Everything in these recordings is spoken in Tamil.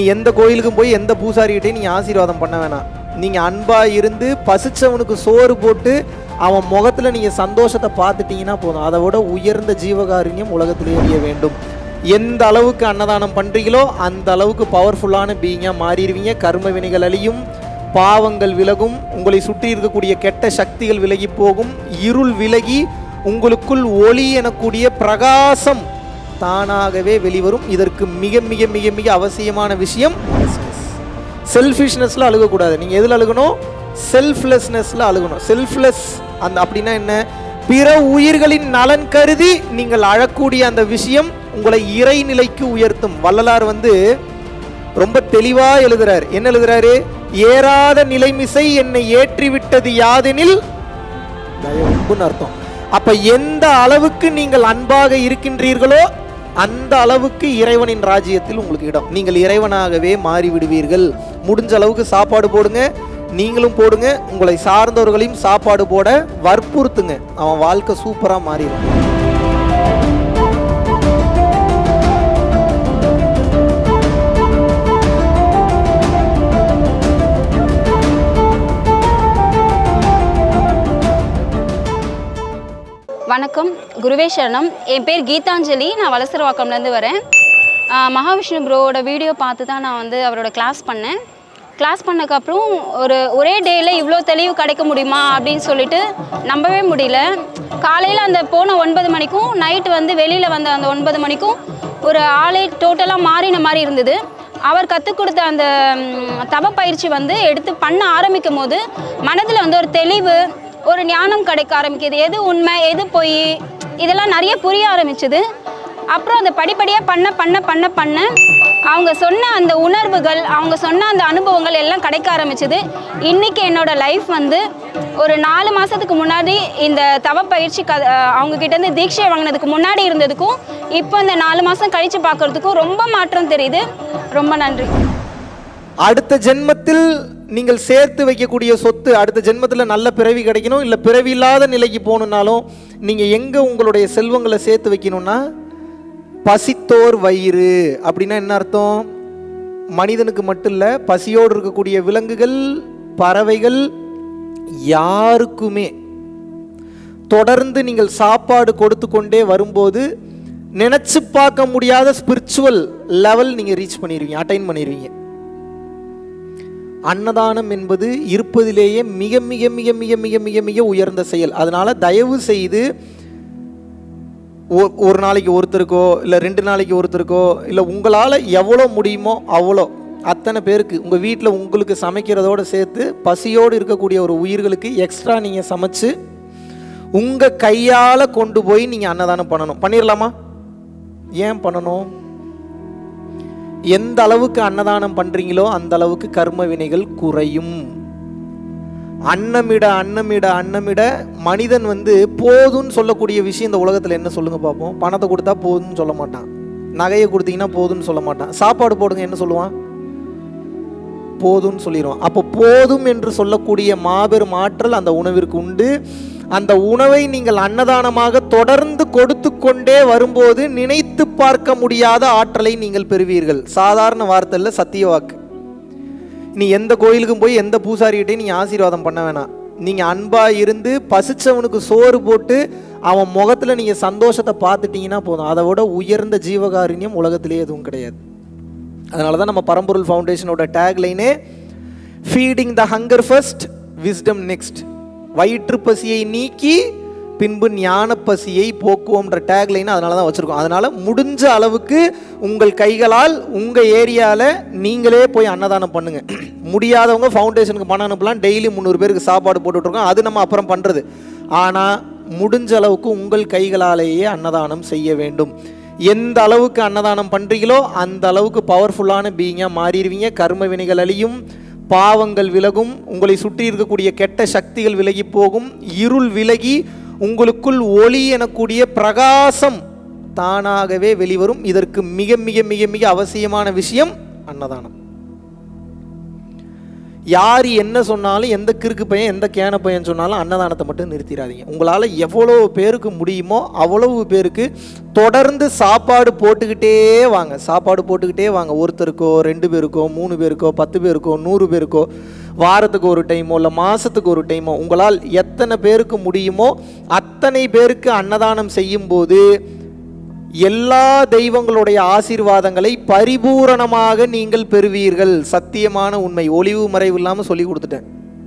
இனி எந்த கோயிலுக்கும் போய் எந்த பூசாரிகிட்டையும் நீங்கள் ஆசீர்வாதம் பண்ண வேணாம் நீங்கள் அன்பாக இருந்து பசிச்சவனுக்கு சோறு போட்டு அவன் முகத்தில் நீங்கள் சந்தோஷத்தை பார்த்துட்டீங்கன்னா போதும் அதை விட உயர்ந்த ஜீவகாருண்யம் உலகத்திலே எரிய வேண்டும் எந்த அளவுக்கு அன்னதானம் பண்ணுறீங்களோ அந்த அளவுக்கு பவர்ஃபுல்லான பீயிங்காக மாறிடுவீங்க கர்ம வினைகள் அழியும் பாவங்கள் விலகும் உங்களை சுற்றி இருக்கக்கூடிய கெட்ட சக்திகள் விலகி போகும் இருள் விலகி உங்களுக்குள் ஒளி எனக்கூடிய பிரகாசம் தானாகவே வெளிவரும் இதற்கு மிக மிக மிக மிக அவசியமான விஷயம் செல்ஃபிஷ்னஸில் அழுகக்கூடாது நீங்கள் எதில் அழுகணும் செல்ஃப்லெஸ்னஸில் அழுகணும் செல்ஃப்லெஸ் அந்த அப்படின்னா என்ன பிற உயிர்களின் நலன் கருதி நீங்கள் அழக்கூடிய அந்த விஷயம் உங்களை இறைநிலைக்கு உயர்த்தும் வள்ளலார் வந்து ரொம்ப தெளிவா எழுதுறாரு என்ன எழுதுறாரு ஏறாத நிலைமிசை என்னை ஏற்றிவிட்டது யாதெனில் தயவுன்னு அர்த்தம் அப்ப எந்த அளவுக்கு நீங்கள் அன்பாக இருக்கின்றீர்களோ அந்த அளவுக்கு இறைவனின் ராஜ்யத்தில் உங்களுக்கு இடம் நீங்கள் இறைவனாகவே மாறி விடுவீர்கள் முடிஞ்ச அளவுக்கு சாப்பாடு போடுங்க நீங்களும் போடுங்க உங்களை சார்ந்தவர்களையும் சாப்பாடு போட வற்புறுத்துங்க அவன் வாழ்க்கை சூப்பரா மாறிடும் வணக்கம் குருவே சரணம் என் பேர் கீதாஞ்சலி நான் வலசரவாக்கம்லேருந்து வரேன் ஆஹ் மகாவிஷ்ணு ப்ரோவோட வீடியோ பார்த்து தான் நான் வந்து அவரோட கிளாஸ் பண்ணேன் கிளாஸ் பண்ணக்கப்புறம் ஒரு ஒரே டேயில் இவ்வளோ தெளிவு கிடைக்க முடியுமா அப்படின்னு சொல்லிட்டு நம்பவே முடியல காலையில் அந்த போன ஒன்பது மணிக்கும் நைட்டு வந்து வெளியில் வந்த அந்த ஒன்பது மணிக்கும் ஒரு ஆளே டோட்டலாக மாறின மாதிரி இருந்தது அவர் கற்றுக் கொடுத்த அந்த ம், தவ பயிற்சி வந்து எடுத்து பண்ண ஆரம்பிக்கும் போது மனதில் வந்து ஒரு தெளிவு ஒரு ஞானம் கிடைக்க ஆரம்பிக்குது எது உண்மை எது பொய் இதெல்லாம் நிறைய புரிய ஆரம்பிச்சது அப்புறம் அதை படிப்படியாக பண்ண பண்ண பண்ண பண்ண அவங்க சொன்ன அந்த உணர்வுகள் அவங்க சொன்ன அந்த அனுபவங்கள் எல்லாம் கிடைக்க ஆரம்பிச்சது இன்னைக்கு என்னோட லைஃப் வந்து ஒரு நாலு மாதத்துக்கு முன்னாடி இந்த தவ பயிற்சி க அவங்க கிட்டேருந்து தீட்சை வாங்கினதுக்கு முன்னாடி இருந்ததுக்கும் இப்போ இந்த நாலு மாதம் கழித்து பார்க்குறதுக்கும் ரொம்ப மாற்றம் தெரியுது ரொம்ப நன்றி அடுத்த ஜென்மத்தில் நீங்கள் சேர்த்து வைக்கக்கூடிய சொத்து அடுத்த ஜென்மத்தில் நல்ல பிறவி கிடைக்கணும் இல்லை பிறவி இல்லாத நிலைக்கு போகணுன்னாலும் நீங்கள் எங்கே உங்களுடைய செல்வங்களை சேர்த்து வைக்கணும்னா பசித்தோர் வயிறு அப்படின்னா என்ன அர்த்தம் மனிதனுக்கு மட்டும் இல்லை பசியோடு இருக்கக்கூடிய விலங்குகள் பறவைகள் யாருக்குமே தொடர்ந்து நீங்கள் சாப்பாடு கொடுத்து கொண்டே வரும்போது நினச்சி பார்க்க முடியாத ஸ்பிரிச்சுவல் லெவல் நீங்கள் ரீச் பண்ணிடுவீங்க அட்டைன் பண்ணிடுவீங்க அன்னதானம் என்பது இருப்பதிலேயே மிக மிக மிக மிக மிக மிக மிக உயர்ந்த செயல் அதனால தயவு செய்து ஒ- ஒரு நாளைக்கு ஒருத்தருக்கோ இல்லை ரெண்டு நாளைக்கு ஒருத்தருக்கோ இல்லை உங்களால் எவ்வளோ முடியுமோ அவ்வளோ அத்தனை பேருக்கு உங்கள் வீட்டில் உங்களுக்கு சமைக்கிறதோடு சேர்த்து பசியோடு இருக்கக்கூடிய ஒரு உயிர்களுக்கு எக்ஸ்ட்ரா நீங்கள் சமைச்சு உங்கள் கையால் கொண்டு போய் நீங்கள் அன்னதானம் பண்ணணும் பண்ணிடலாமா ஏன் பண்ணணும் எந்த அளவுக்கு அன்னதானம் பண்றீங்களோ அந்த அளவுக்கு கர்ம வினைகள் குறையும் அன்னமிட அன்னமிட அன்னமிட மனிதன் வந்து போதும்னு சொல்லக்கூடிய விஷயம் இந்த உலகத்தில் என்ன சொல்லுங்க பார்ப்போம் பணத்தை கொடுத்தா போதும்னு சொல்ல மாட்டான் நகையை கொடுத்தீங்கன்னா போதும்னு சொல்ல மாட்டான் சாப்பாடு போடுங்க என்ன சொல்லுவான் போதும்னு சொல்லிடுவான் அப்போ போதும் என்று சொல்லக்கூடிய மாபெரும் ஆற்றல் அந்த உணவிற்கு உண்டு அந்த உணவை நீங்கள் அன்னதானமாக தொடர்ந்து கொடுத்து கொண்டே வரும்போது நினைத்து பார்க்க முடியாத ஆற்றலை நீங்கள் பெறுவீர்கள் சாதாரண வார்த்தையில் சத்திய வாக்கு நீ எந்த கோயிலுக்கும் போய் எந்த பூசாரிகிட்டையும் நீங்கள் ஆசீர்வாதம் பண்ண வேணாம் நீங்கள் அன்பாக இருந்து பசிச்சவனுக்கு சோறு போட்டு அவன் முகத்தில் நீங்கள் சந்தோஷத்தை பார்த்துட்டீங்கன்னா போதும் அதை விட உயர்ந்த ஜீவகாருண்யம் உலகத்திலே எதுவும் கிடையாது அதனால தான் நம்ம பரம்பொருள் ஃபவுண்டேஷனோட டேக்லைனே feeding the hunger first wisdom next வயிற்று பசியை நீக்கி பின்பு ஞான பசியை போக்குவோம்ன்ற டேக்லைன் அதனால தான் வச்சுருக்கோம் அதனால் முடிஞ்ச அளவுக்கு உங்கள் கைகளால் உங்கள் ஏரியாவில் நீங்களே போய் அன்னதானம் பண்ணுங்கள் முடியாதவங்க ஃபவுண்டேஷனுக்கு பணம் அனுப்பலாம் டெய்லி முந்நூறு பேருக்கு சாப்பாடு போட்டுட்ருக்கோம் அது நம்ம அப்புறம் பண்ணுறது ஆனால் முடிஞ்ச அளவுக்கு உங்கள் கைகளாலேயே அன்னதானம் செய்ய வேண்டும் எந்த அளவுக்கு அன்னதானம் பண்ணுறீங்களோ அந்த அளவுக்கு பவர்ஃபுல்லான பீயிங்காக மாறிடுவீங்க கர்ம வினைகள் அழியும் பாவங்கள் விலகும் உங்களை சுற்றி இருக்கக்கூடிய கெட்ட சக்திகள் விலகி போகும் இருள் விலகி உங்களுக்குள் ஒளி எனக்கூடிய பிரகாசம் தானாகவே வெளிவரும் இதற்கு மிக மிக மிக மிக அவசியமான விஷயம் அன்னதானம் யார் என்ன சொன்னாலும் எந்த கிறுக்கு பையன் எந்த கேன பையன் சொன்னாலும் அன்னதானத்தை மட்டும் நிறுத்திடாதீங்க உங்களால் எவ்வளோ பேருக்கு முடியுமோ அவ்வளவு பேருக்கு தொடர்ந்து சாப்பாடு போட்டுக்கிட்டே வாங்க சாப்பாடு போட்டுக்கிட்டே வாங்க ஒருத்தருக்கோ ரெண்டு பேருக்கோ மூணு பேருக்கோ பத்து பேருக்கோ நூறு பேருக்கோ வாரத்துக்கு ஒரு டைமோ இல்லை மாதத்துக்கு ஒரு டைமோ உங்களால் எத்தனை பேருக்கு முடியுமோ அத்தனை பேருக்கு அன்னதானம் செய்யும்போது எல்லா தெய்வங்களுடைய ஆசீர்வாதங்களை பரிபூரணமாக நீங்கள் பெறுவீர்கள் சத்தியமான உண்மை ஒளிவு மறைவு இல்லாமல் சொல்லி கொடுத்துட்டேன்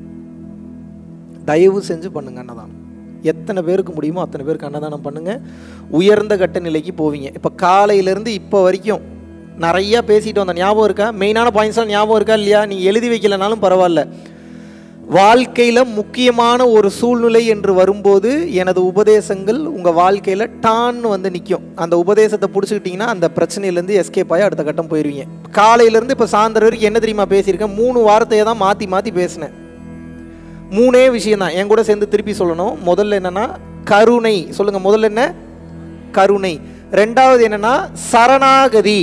தயவு செஞ்சு பண்ணுங்க அன்னதானம் எத்தனை பேருக்கு முடியுமோ அத்தனை பேருக்கு அன்னதானம் பண்ணுங்க உயர்ந்த கட்ட நிலைக்கு போவீங்க இப்போ காலையிலேருந்து இப்போ வரைக்கும் நிறையா பேசிட்டு வந்த ஞாபகம் இருக்கா மெயினான பாயிண்ட்ஸ்லாம் ஞாபகம் இருக்கா இல்லையா நீங்கள் எழுதி வைக்கலனாலும் பரவாயில்ல வாழ்க்கையில் முக்கியமான ஒரு சூழ்நிலை என்று வரும்போது எனது உபதேசங்கள் உங்கள் வாழ்க்கையில் டான்னு வந்து நிற்கும் அந்த உபதேசத்தை பிடிச்சிக்கிட்டிங்கன்னா அந்த பிரச்சனையிலேருந்து எஸ்கேப் ஆகி அடுத்த கட்டம் போயிடுவீங்க காலையிலேருந்து இப்போ சாயந்தரம் வரைக்கும் என்ன தெரியுமா பேசியிருக்கேன் மூணு வார்த்தையை தான் மாற்றி மாற்றி பேசினேன் மூணே விஷயம் தான் என் கூட சேர்ந்து திருப்பி சொல்லணும் முதல்ல என்னன்னா கருணை சொல்லுங்க முதல்ல என்ன கருணை ரெண்டாவது என்னன்னா சரணாகதி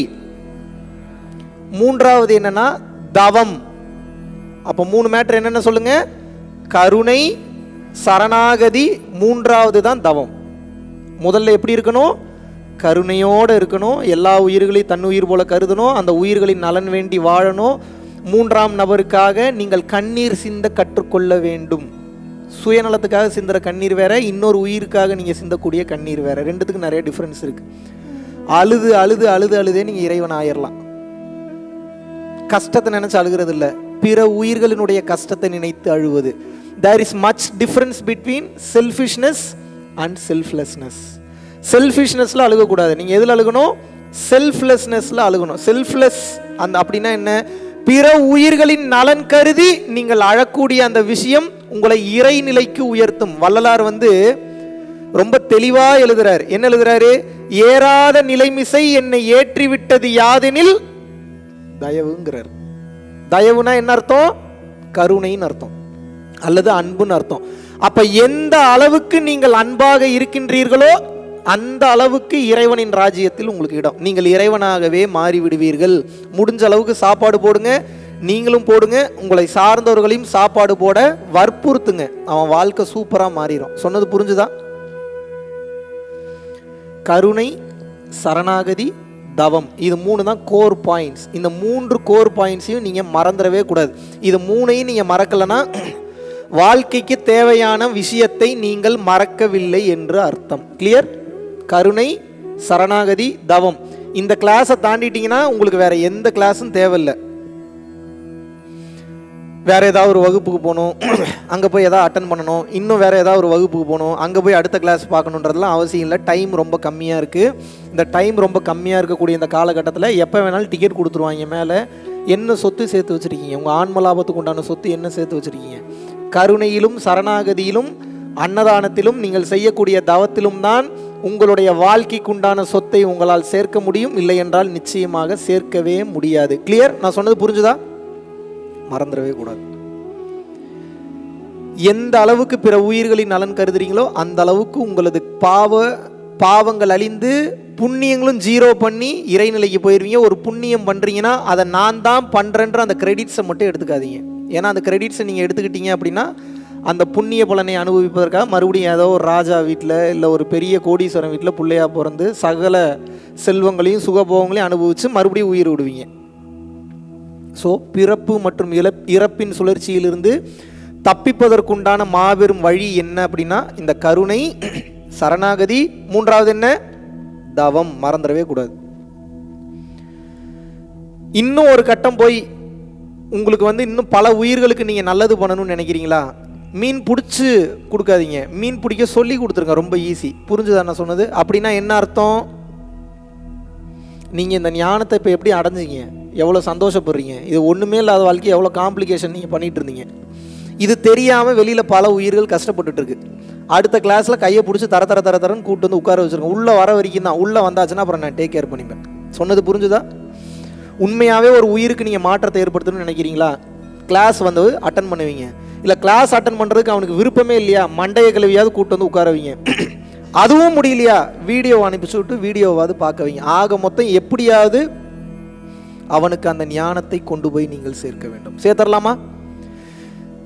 மூன்றாவது என்னன்னா தவம் அப்போ மூணு மேட்ரு என்னென்ன சொல்லுங்க கருணை சரணாகதி மூன்றாவது தான் தவம் முதல்ல எப்படி இருக்கணும் கருணையோடு இருக்கணும் எல்லா உயிர்களையும் தன் உயிர் போல கருதணும் அந்த உயிர்களின் நலன் வேண்டி வாழணும் மூன்றாம் நபருக்காக நீங்கள் கண்ணீர் சிந்த கற்றுக்கொள்ள வேண்டும் சுயநலத்துக்காக சிந்துற கண்ணீர் வேற இன்னொரு உயிருக்காக நீங்கள் சிந்தக்கூடிய கண்ணீர் வேற ரெண்டுத்துக்கும் நிறைய டிஃப்ரென்ஸ் இருக்கு அழுது அழுது அழுது அழுதே நீங்கள் இறைவன் ஆயிரலாம் கஷ்டத்தை நினைச்சு அழுகிறது இல்ல பிற உயிர்களினுடைய கஷ்டத்தை நினைத்து அழுவது there is much difference between selfishness and selflessness செல்ஃபிஷ்னஸ்ல அழுகக்கூடாது நீங்க எதுல அழுகணும் செல்ஃப்லெஸ்னஸ்ல அழுகணும் செல்ஃப்லெஸ் அந்த அப்படின்னா என்ன பிற உயிர்களின் நலன் கருதி நீங்கள் அழக்கூடிய அந்த விஷயம் உங்களை இறைநிலைக்கு உயர்த்தும் வள்ளலார் வந்து ரொம்ப தெளிவா எழுதுறாரு என்ன எழுதுறாரு ஏறாத நிலைமிசை என்னை ஏற்றிவிட்டது யாதெனில் தயவுங்கிறார் தயவுனா என்ன அர்த்தம் கருணைன்னு அர்த்தம் அல்லது அன்புன்னு அர்த்தம் அப்ப எந்த அளவுக்கு நீங்கள் அன்பாக இருக்கின்றீர்களோ அந்த அளவுக்கு இறைவனின் ராஜ்யத்தில் உங்களுக்கு இடம் நீங்கள் இறைவனாகவே மாறி விடுவீர்கள் முடிஞ்ச அளவுக்கு சாப்பாடு போடுங்க நீங்களும் போடுங்க உங்களை சார்ந்தவர்களையும் சாப்பாடு போட வற்புறுத்துங்க அவன் வாழ்க்கை சூப்பரா மாறிடும் சொன்னது புரிஞ்சுதா கருணை சரணாகதி தவம் இது மூணு தான் கோர் பாயிண்ட்ஸ் இந்த மூன்று கோர் பாயிண்ட்ஸையும் நீங்கள் மறந்துடவே கூடாது இது மூணையும் நீங்கள் மறக்கலைன்னா வாழ்க்கைக்கு தேவையான விஷயத்தை நீங்கள் மறக்கவில்லை என்று அர்த்தம் கிளியர் கருணை சரணாகதி தவம் இந்த கிளாஸை தாண்டிட்டீங்கன்னா உங்களுக்கு வேற எந்த கிளாஸும் தேவையில்லை வேற ஏதாவது ஒரு வகுப்புக்கு போகணும் அங்கே போய் ஏதாவது அட்டன் பண்ணணும் இன்னும் வேற ஏதாவது ஒரு வகுப்புக்கு போகணும் அங்கே போய் அடுத்த கிளாஸ் பார்க்கணுன்றதுலாம் அவசியம் இல்லை டைம் ரொம்ப கம்மியாக இருக்குது இந்த டைம் ரொம்ப கம்மியாக இருக்கக்கூடிய இந்த காலகட்டத்தில் எப்போ வேணாலும் டிக்கெட் கொடுத்துருவாங்க மேலே என்ன சொத்து சேர்த்து வச்சுருக்கீங்க உங்கள் ஆன்ம லாபத்துக்கு உண்டான சொத்து என்ன சேர்த்து வச்சுருக்கீங்க கருணையிலும் சரணாகதியிலும் அன்னதானத்திலும் நீங்கள் செய்யக்கூடிய தவத்திலும் தான் உங்களுடைய வாழ்க்கைக்குண்டான சொத்தை உங்களால் சேர்க்க முடியும் இல்லை என்றால் நிச்சயமாக சேர்க்கவே முடியாது கிளியர் நான் சொன்னது புரிஞ்சுதா மறந்துடவே கூடாது எந்த அளவுக்கு பிற உயிர்களின் நலன் கருதுறீங்களோ அந்த அளவுக்கு உங்களது பாவ பாவங்கள் அழிந்து புண்ணியங்களும் ஜீரோ பண்ணி இறைநிலைக்கு போயிருவீங்க ஒரு புண்ணியம் பண்ணுறீங்கன்னா அதை நான் தான் பண்ணுறேன்ற அந்த கிரெடிட்ஸை மட்டும் எடுத்துக்காதீங்க ஏன்னா அந்த கிரெடிட்ஸை நீங்கள் எடுத்துக்கிட்டீங்க அப்படின்னா அந்த புண்ணிய பலனை அனுபவிப்பதற்காக மறுபடியும் ஏதோ ஒரு ராஜா வீட்டில் இல்லை ஒரு பெரிய கோடீஸ்வரன் வீட்டில் பிள்ளையா பிறந்து சகல செல்வங்களையும் சுகபோகங்களையும் அனுபவித்து மறுபடியும் உயிர் விடுவீங்க ஸோ பிறப்பு மற்றும் இழப் இறப்பின் சுழற்சியிலிருந்து தப்பிப்பதற்குண்டான மாபெரும் வழி என்ன அப்படின்னா இந்த கருணை சரணாகதி மூன்றாவது என்ன தவம் மறந்துடவே கூடாது இன்னும் ஒரு கட்டம் போய் உங்களுக்கு வந்து இன்னும் பல உயிர்களுக்கு நீங்கள் நல்லது பண்ணணும்னு நினைக்கிறீங்களா மீன் பிடிச்சி கொடுக்காதீங்க மீன் பிடிக்க சொல்லி கொடுத்துருங்க ரொம்ப ஈஸி புரிஞ்சுதா நான் சொன்னது அப்படின்னா என்ன அர்த்தம் நீங்கள் இந்த ஞானத்தை இப்போ எப்படி அடைஞ்சீங்க எவ்வளோ சந்தோஷப்படுறீங்க இது ஒன்றுமே இல்லாத வாழ்க்கை எவ்வளோ காம்ப்ளிகேஷன் நீங்கள் பண்ணிட்டு இருந்தீங்க இது தெரியாமல் வெளியில் பல உயிர்கள் கஷ்டப்பட்டுட்டு இருக்கு அடுத்த கிளாஸில் கையை பிடிச்சி தர தர தர தரன்னு கூட்டு வந்து உட்கார வச்சிருக்கோம் உள்ளே வர வரைக்கும் தான் உள்ளே வந்தாச்சுன்னா அப்புறம் நான் டேக் கேர் பண்ணிப்பேன் சொன்னது புரிஞ்சுதா உண்மையாகவே ஒரு உயிருக்கு நீங்கள் மாற்றத்தை ஏற்படுத்தணும்னு நினைக்கிறீங்களா கிளாஸ் வந்து அட்டன் பண்ணுவீங்க இல்லை கிளாஸ் அட்டன் பண்ணுறதுக்கு அவனுக்கு விருப்பமே இல்லையா மண்டைய கிளவியாவது கூட்டு வந்து உட்கார வைங்க அதுவும் முடியலையா வீடியோ அனுப்பிச்சு விட்டு வீடியோவாவது பார்க்க வைங்க ஆக மொத்தம் எப்படியாவது அவனுக்கு அந்த ஞானத்தை கொண்டு போய் நீங்கள் சேர்க்க வேண்டும் சேர்த்தரலாமா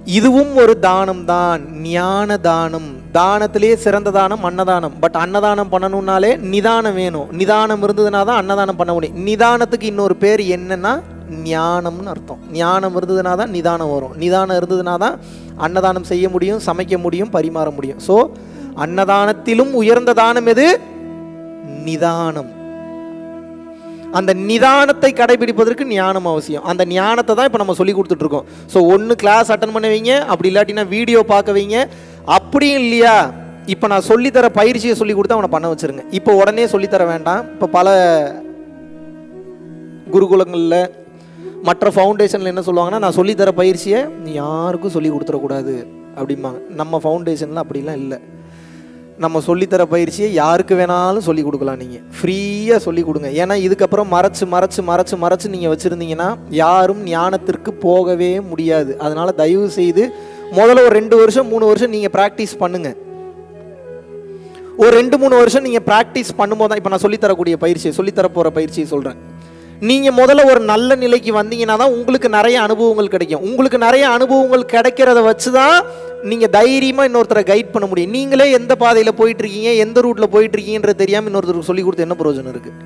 இதுவும் ஒரு தானம் தான் ஞான தானம் தானத்திலேயே சிறந்த தானம் அன்னதானம் பட் அன்னதானம் பண்ணணும்னாலே நிதானம் வேணும் நிதானம் இருந்ததுனா தான் அன்னதானம் பண்ண முடியும் நிதானத்துக்கு இன்னொரு பேர் என்னன்னா ஞானம்னு அர்த்தம் ஞானம் இருந்ததுனா தான் நிதானம் வரும் நிதானம் இருந்ததுனா தான் அன்னதானம் செய்ய முடியும் சமைக்க முடியும் பரிமாற முடியும் ஸோ அன்னதானத்திலும் உயர்ந்த தானம் எது நிதானம் அந்த நிதானத்தை கடைபிடிப்பதற்கு ஞானம் அவசியம் அந்த ஞானத்தை தான் இப்போ நம்ம சொல்லி கொடுத்துட்ருக்கோம் ஸோ ஒன்று கிளாஸ் அட்டன் பண்ண வைங்க அப்படி இல்லாட்டினா வீடியோ பார்க்க வைங்க அப்படியும் இல்லையா இப்போ நான் சொல்லித்தர பயிற்சியை சொல்லி கொடுத்து அவனை பண்ண வச்சிருங்க இப்போ உடனே சொல்லித்தர வேண்டாம் இப்போ பல குருகுலங்களில் மற்ற ஃபவுண்டேஷனில் என்ன சொல்லுவாங்கன்னா நான் சொல்லித்தர பயிற்சியை நீ யாருக்கும் சொல்லி கொடுத்துடக்கூடாது அப்படிம்பாங்க நம்ம ஃபவுண்டேஷனில் அப்படிலாம் இல்லை நம்ம சொல்லித்தர பயிற்சியை யாருக்கு வேணாலும் சொல்லி கொடுக்கலாம் நீங்கள் ஃப்ரீயாக சொல்லி கொடுங்க ஏன்னா இதுக்கப்புறம் மறைச்சு மறைச்சு மறைச்சு மறைச்சு நீங்கள் வச்சுருந்தீங்கன்னா யாரும் ஞானத்திற்கு போகவே முடியாது அதனால் தயவு செய்து முதல்ல ஒரு ரெண்டு வருஷம் மூணு வருஷம் நீங்கள் ப்ராக்டிஸ் பண்ணுங்கள் ஒரு ரெண்டு மூணு வருஷம் நீங்கள் ப்ராக்டிஸ் பண்ணும்போது தான் இப்போ நான் சொல்லித்தரக்கூடிய பயிற்சியை சொல்லித்தர போகிற பயிற்சியை சொல்கிறேன் நீங்கள் முதல்ல ஒரு நல்ல நிலைக்கு வந்தீங்கன்னா தான் உங்களுக்கு நிறைய அனுபவங்கள் கிடைக்கும் உங்களுக்கு நிறைய அனுபவங்கள் கிடைக்கிறத வச்சு தான் நீங்கள் தைரியமாக இன்னொருத்தரை கைட் பண்ண முடியும் நீங்களே எந்த பாதையில் போயிட்டுருக்கீங்க எந்த ரூட்டில் போயிட்டுருக்கீங்கன்றது தெரியாமல் இன்னொருத்தருக்கு சொல்லி கொடுத்து என்ன பிரயோஜனம் இருக்குது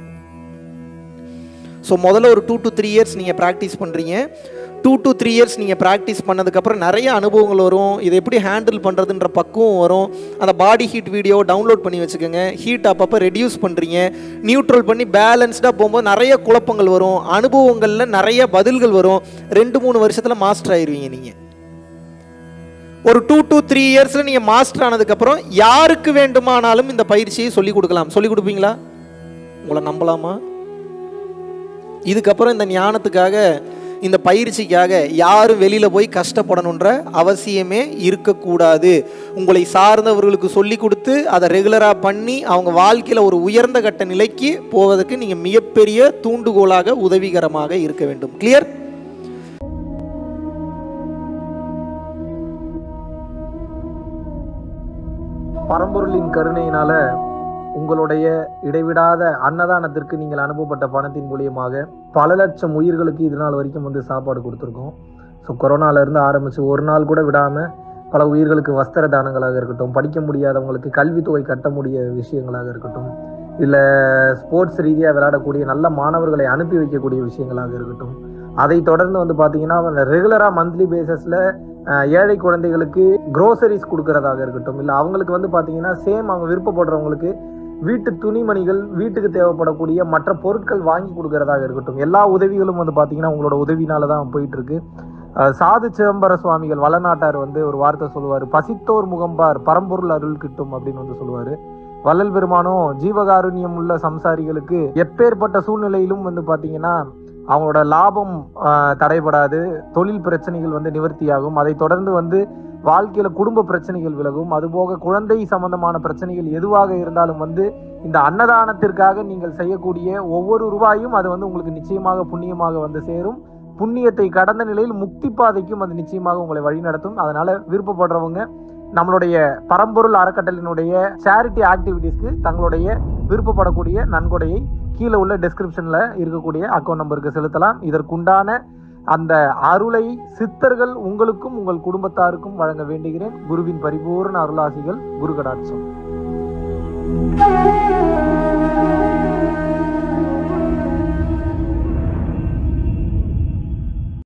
ஸோ முதல்ல ஒரு டூ டு த்ரீ இயர்ஸ் நீங்கள் ப்ராக்டிஸ் பண்ணுறீங்க டூ டு த்ரீ இயர்ஸ் நீங்கள் ப்ராக்டிஸ் பண்ணதுக்கப்புறம் நிறைய அனுபவங்கள் வரும் இதை எப்படி ஹேண்டில் பண்ணுறதுன்ற பக்குவம் வரும் அந்த பாடி ஹீட் வீடியோ டவுன்லோட் பண்ணி வச்சுக்கோங்க ஹீட் அப்பப்போ ரெடியூஸ் பண்ணுறீங்க நியூட்ரல் பண்ணி பேலன்ஸ்டாக போகும்போது நிறைய குழப்பங்கள் வரும் அனுபவங்களில் நிறைய பதில்கள் வரும் ரெண்டு மூணு வருஷத்தில் மாஸ்டர் ஆயிருவீங்க நீங்கள் ஒரு டூ டு த்ரீ இயர்ஸில் நீங்கள் மாஸ்டர் ஆனதுக்கப்புறம் யாருக்கு வேண்டுமானாலும் இந்த பயிற்சியை சொல்லிக் கொடுக்கலாம் சொல்லிக் கொடுப்பீங்களா உங்களை நம்பலாமா இதுக்கப்புறம் இந்த ஞானத்துக்காக இந்த பயிற்சிக்காக யாரும் வெளியில் போய் கஷ்டப்படணுன்ற அவசியமே இருக்கக்கூடாது உங்களை சார்ந்தவர்களுக்கு சொல்லி கொடுத்து அதை ரெகுலராக பண்ணி அவங்க வாழ்க்கையில் ஒரு உயர்ந்த கட்ட நிலைக்கு போவதற்கு நீங்கள் மிகப்பெரிய தூண்டுகோலாக உதவிகரமாக இருக்க வேண்டும் கிளியர் பரம்பொருளின் கருணையினால உங்களுடைய இடைவிடாத அன்னதானத்திற்கு நீங்கள் அனுப்பப்பட்ட பணத்தின் மூலியமாக பல லட்சம் உயிர்களுக்கு இது நாள் வரைக்கும் வந்து சாப்பாடு கொடுத்துருக்கோம் ஸோ கொரோனால இருந்து ஆரம்பிச்சு ஒரு நாள் கூட விடாம பல உயிர்களுக்கு வஸ்திர தானங்களாக இருக்கட்டும் படிக்க முடியாதவங்களுக்கு கல்வித்தொகை கட்ட முடிய விஷயங்களாக இருக்கட்டும் இல்லை ஸ்போர்ட்ஸ் ரீதியாக விளையாடக்கூடிய நல்ல மாணவர்களை அனுப்பி வைக்கக்கூடிய விஷயங்களாக இருக்கட்டும் அதை தொடர்ந்து வந்து பார்த்தீங்கன்னா ரெகுலராக மந்த்லி பேசிஸில் ஏழை குழந்தைகளுக்கு க்ரோசரிஸ் கொடுக்கறதாக இருக்கட்டும் இல்லை அவங்களுக்கு வந்து பார்த்தீங்கன்னா சேம் அவங்க விருப்பப்படுறவங்களுக்கு வீட்டு துணிமணிகள் வீட்டுக்கு தேவைப்படக்கூடிய மற்ற பொருட்கள் வாங்கி கொடுக்கறதாக இருக்கட்டும் எல்லா உதவிகளும் வந்து பார்த்தீங்கன்னா உங்களோட உதவினால தான் போயிட்டு இருக்கு அஹ் சாது சிதம்பர சுவாமிகள் வளநாட்டார் வந்து ஒரு வார்த்தை சொல்லுவார் பசித்தோர் முகம்பார் பரம்பொருள் அருள் கிட்டும் அப்படின்னு வந்து சொல்லுவாரு வள்ளல் பெருமானும் ஜீவகாருண்யம் உள்ள சம்சாரிகளுக்கு எப்பேற்பட்ட சூழ்நிலையிலும் வந்து பார்த்தீங்கன்னா அவங்களோட லாபம் ஆஹ், தடைபடாது தொழில் பிரச்சனைகள் வந்து நிவர்த்தியாகும் அதை தொடர்ந்து வந்து வாழ்க்கையில குடும்ப பிரச்சனைகள் விலகும் அதுபோக குழந்தை சம்பந்தமான பிரச்சனைகள் எதுவாக இருந்தாலும் வந்து இந்த அன்னதானத்திற்காக நீங்கள் செய்யக்கூடிய ஒவ்வொரு ரூபாயும் அது வந்து உங்களுக்கு நிச்சயமாக புண்ணியமாக வந்து சேரும் புண்ணியத்தை கடந்த நிலையில் முக்தி பாதைக்கும் அது நிச்சயமாக உங்களை வழிநடத்தும் அதனால விருப்பப்படுறவங்க நம்மளுடைய பரம்பொருள் அறக்கட்டளினுடைய சேரிட்டி ஆக்டிவிட்டீஸ்க்கு தங்களுடைய விருப்பப்படக்கூடிய நன்கொடையை கீழே உள்ள டெஸ்கிரிப்ஷன்ல இருக்கக்கூடிய அக்கௌண்ட் நம்பருக்கு செலுத்தலாம் இதற்குண்டான அந்த அருளை சித்தர்கள் உங்களுக்கும் உங்கள் குடும்பத்தாருக்கும் வழங்க வேண்டுகிறேன் குருவின் பரிபூர்ண அருளாசிகள் குரு கடாட்சம்